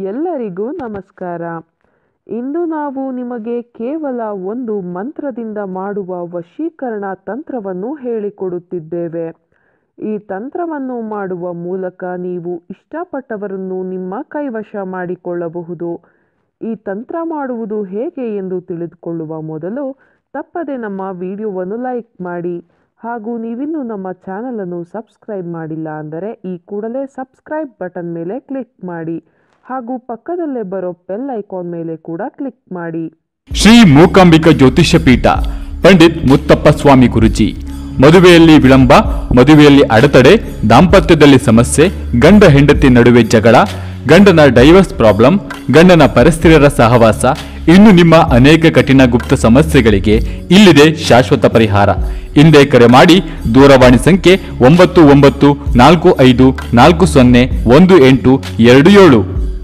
ಎಲ್ಲರಿಗೂ ನಮಸ್ಕಾರ ಇಂದು ನಾವು ನಿಮಗೆ ಕೇವಲ ಒಂದು ಮಂತ್ರದಿಂದ ಮಾಡುವ ವಶೀಕರಣ ತಂತ್ರವನ್ನು ಹೇಳಿಕೊಡುತ್ತಿದ್ದೇವೆ ಈ ತಂತ್ರವನ್ನು ಮಾಡುವ ಮೂಲಕ ನೀವು ಇಷ್ಟಪಟ್ಟವರನ್ನು ನಿಮ್ಮ ಕೈವಶ ಮಾಡಿಕೊಳ್ಳಬಹುದು ಈ ತಂತ್ರ ಮಾಡುವುದು ಹೇಗೆ ಎಂದು ತಿಳಿದುಕೊಳ್ಳುವ ಮೊದಲು ತಪ್ಪದೆ ನಮ್ಮ ವಿಡಿಯೋವನ್ನು ಲೈಕ್ ಮಾಡಿ ಹಾಗೂ ನೀವಿನ್ನೂ ನಮ್ಮ ಚಾನಲನ್ನು ಸಬ್ಸ್ಕ್ರೈಬ್ ಮಾಡಿಲ್ಲ ಅಂದರೆ ಈ ಕೂಡಲೇ ಸಬ್ಸ್ಕ್ರೈಬ್ ಬಟನ್ ಮೇಲೆ ಕ್ಲಿಕ್ ಮಾಡಿ ಹಾಗೂ ಪಕ್ಕದಲ್ಲೇ ಬರೋ ಬೆಲ್ ಐಕಾನ್ ಮೇಲೆ ಕೂಡ ಕ್ಲಿಕ್ ಮಾಡಿ ಶ್ರೀ ಮೂಕಾಂಬಿಕಾ ಜ್ಯೋತಿಷ್ಯ ಪೀಠ ಪಂಡಿತ್ ಮುತ್ತಪ್ಪ ಸ್ವಾಮಿ ಗುರುಜಿ ಮದುವೆಯಲ್ಲಿ ವಿಳಂಬ ಮದುವೆಯಲ್ಲಿ ಅಡೆತಡೆ ದಾಂಪತ್ಯದಲ್ಲಿ ಸಮಸ್ಯೆ ಗಂಡ ಹೆಂಡತಿ ನಡುವೆ ಜಗಳ ಗಂಡನ ಡೈವರ್ಸ್ ಪ್ರಾಬ್ಲಮ್ ಗಂಡನ ಪರಸ್ತ್ರೀಯರ ಸಹವಾಸ ಇನ್ನು ನಿಮ್ಮ ಅನೇಕ ಕಠಿಣ ಗುಪ್ತ ಸಮಸ್ಯೆಗಳಿಗೆ ಇಲ್ಲಿದೆ ಶಾಶ್ವತ ಪರಿಹಾರ ಹಿಂದೆ ಕರೆ ಮಾಡಿ ದೂರವಾಣಿ ಸಂಖ್ಯೆ ಒಂಬತ್ತು ಒಂಬತ್ತು ನಾಲ್ಕು ಐದು ನಾಲ್ಕು ಸೊನ್ನೆ ಒಂದು ಎಂಟು ಎರಡು ಏಳು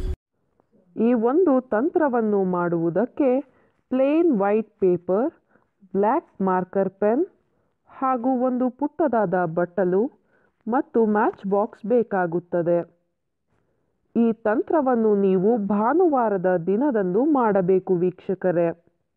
ಈ ಒಂದು ತಂತ್ರವನ್ನು ಮಾಡುವುದಕ್ಕೆ plain white paper black marker pen ಹಾಗೂ ಒಂದು ಪುಟ್ಟದಾದ ಬಟ್ಟಲು ಮತ್ತು ಮ್ಯಾಚ್ ಬಾಕ್ಸ್ ಬೇಕಾಗುತ್ತದೆ ಈ ತಂತ್ರವನ್ನು ನೀವು ಭಾನುವಾರದ ದಿನದಂದು ಮಾಡಬೇಕು ವೀಕ್ಷಕರೇ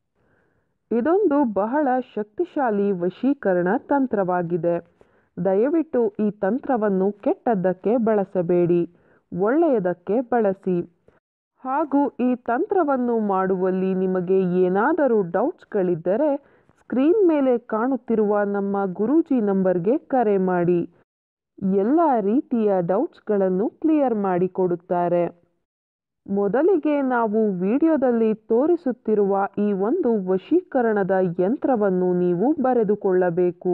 ಇದೊಂದು ಬಹಳ ಶಕ್ತಿಶಾಲಿ ವಶೀಕರಣ ತಂತ್ರವಾಗಿದೆ ದಯವಿಟ್ಟು ಈ ತಂತ್ರವನ್ನು ಕೆಟ್ಟದ್ದಕ್ಕೆ ಬಳಸಬೇಡಿ ಒಳ್ಳೆಯದಕ್ಕೆ ಬಳಸಿ ಹಾಗೂ ಈ ತಂತ್ರವನ್ನು ಮಾಡುವಲ್ಲಿ ನಿಮಗೆ ಏನಾದರೂ ಡೌಟ್ಸ್ಗಳಿದ್ದರೆ ಸ್ಕ್ರೀನ್ ಮೇಲೆ ಕಾಣುತ್ತಿರುವ ನಮ್ಮ ಗುರೂಜಿ ನಂಬರ್ಗೆ ಕರೆ ಮಾಡಿ ಎಲ್ಲ ರೀತಿಯ ಡೌಟ್ಸ್ಗಳನ್ನು ಕ್ಲಿಯರ್ ಮಾಡಿಕೊಡುತ್ತಾರೆ ಮೊದಲಿಗೆ ನಾವು ವಿಡಿಯೋದಲ್ಲಿ ತೋರಿಸುತ್ತಿರುವ ಈ ಒಂದು ವಶೀಕರಣದ ಯಂತ್ರವನ್ನು ನೀವು ಬರೆದುಕೊಳ್ಳಬೇಕು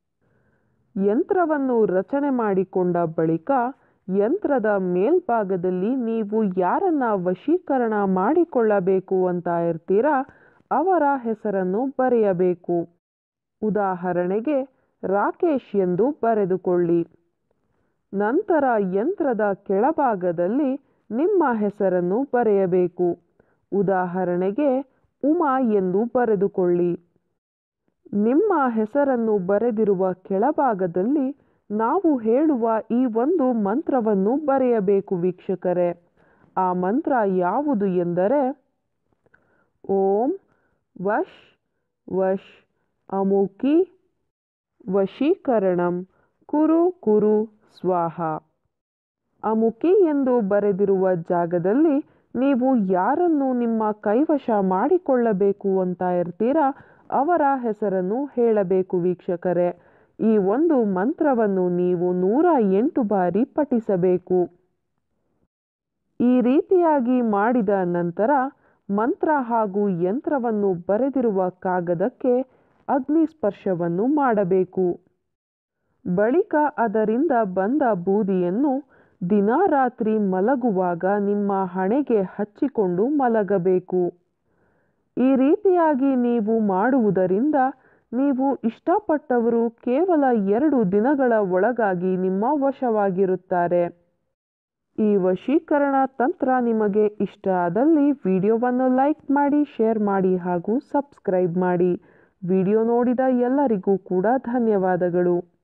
ಯಂತ್ರವನ್ನು ರಚನೆ ಮಾಡಿಕೊಂಡ ಬಳಿಕ ಯಂತ್ರದ ಮೇಲ್ಭಾಗದಲ್ಲಿ ನೀವು ಯಾರನ್ನ ವಶೀಕರಣ ಮಾಡಿಕೊಳ್ಳಬೇಕು ಅಂತ ಇರ್ತೀರಾ ಅವರ ಹೆಸರನ್ನು ಬರೆಯಬೇಕು ಉದಾಹರಣೆಗೆ ರಾಕೇಶ್ ಎಂದು ಬರೆದುಕೊಳ್ಳಿ ನಂತರ ಯಂತ್ರದ ಕೆಳಭಾಗದಲ್ಲಿ ನಿಮ್ಮ ಹೆಸರನ್ನು ಬರೆಯಬೇಕು ಉದಾಹರಣೆಗೆ ಉಮಾ ಎಂದು ಬರೆದುಕೊಳ್ಳಿ ನಿಮ್ಮ ಹೆಸರನ್ನು ಬರೆದಿರುವ ಕೆಳಭಾಗದಲ್ಲಿ ನಾವು ಹೇಳುವ ಈ ಒಂದು ಮಂತ್ರವನ್ನು ಬರೆಯಬೇಕು ವೀಕ್ಷಕರೇ ಆ ಮಂತ್ರ ಯಾವುದು ಎಂದರೆ ಓಂ ವಶ್ ವಶ್ ಅಮುಕಿ ವಶೀಕರಣಂ ಕುರು ಕುರು ಸ್ವಾಹ ಅಮುಕಿ ಎಂದು ಬರೆದಿರುವ ಜಾಗದಲ್ಲಿ ನೀವು ಯಾರನ್ನು ನಿಮ್ಮ ಕೈವಶ ಮಾಡಿಕೊಳ್ಳಬೇಕು ಅಂತ ಇರ್ತೀರಾ ಅವರ ಹೆಸರನ್ನು ಹೇಳಬೇಕು ವೀಕ್ಷಕರೇ ಈ ಒಂದು ಮಂತ್ರವನ್ನು ನೀವು ನೂರ ಎಂಟು ಬಾರಿ ಪಠಿಸಬೇಕು ಈ ರೀತಿಯಾಗಿ ಮಾಡಿದ ನಂತರ ಮಂತ್ರ ಹಾಗೂ ಯಂತ್ರವನ್ನು ಬರೆದಿರುವ ಕಾಗದಕ್ಕೆ ಅಗ್ನಿ ಸ್ಪರ್ಶವನ್ನು ಮಾಡಬೇಕು ಬಳಿಕ ಅದರಿಂದ ಬಂದ ಬೂದಿಯನ್ನು ದಿನಾರಾತ್ರಿ ಮಲಗುವಾಗ ನಿಮ್ಮ ಹಣೆಗೆ ಹಚ್ಚಿಕೊಂಡು ಮಲಗಬೇಕು ಈ ರೀತಿಯಾಗಿ ನೀವು ಮಾಡುವುದರಿಂದ ನೀವು ಇಷ್ಟಪಟ್ಟವರು ಕೇವಲ ಎರಡು ದಿನಗಳ ಒಳಗಾಗಿ ನಿಮ್ಮ ವಶವಾಗಿರುತ್ತಾರೆ ಈ ವಶೀಕರಣ ತಂತ್ರ ನಿಮಗೆ ಇಷ್ಟ ಆದಲ್ಲಿ ವಿಡಿಯೋವನ್ನು ಲೈಕ್ ಮಾಡಿ ಶೇರ್ ಮಾಡಿ ಹಾಗೂ ಸಬ್ಸ್ಕ್ರೈಬ್ ಮಾಡಿ ವಿಡಿಯೋ ನೋಡಿದ ಎಲ್ಲರಿಗೂ ಕೂಡ ಧನ್ಯವಾದಗಳು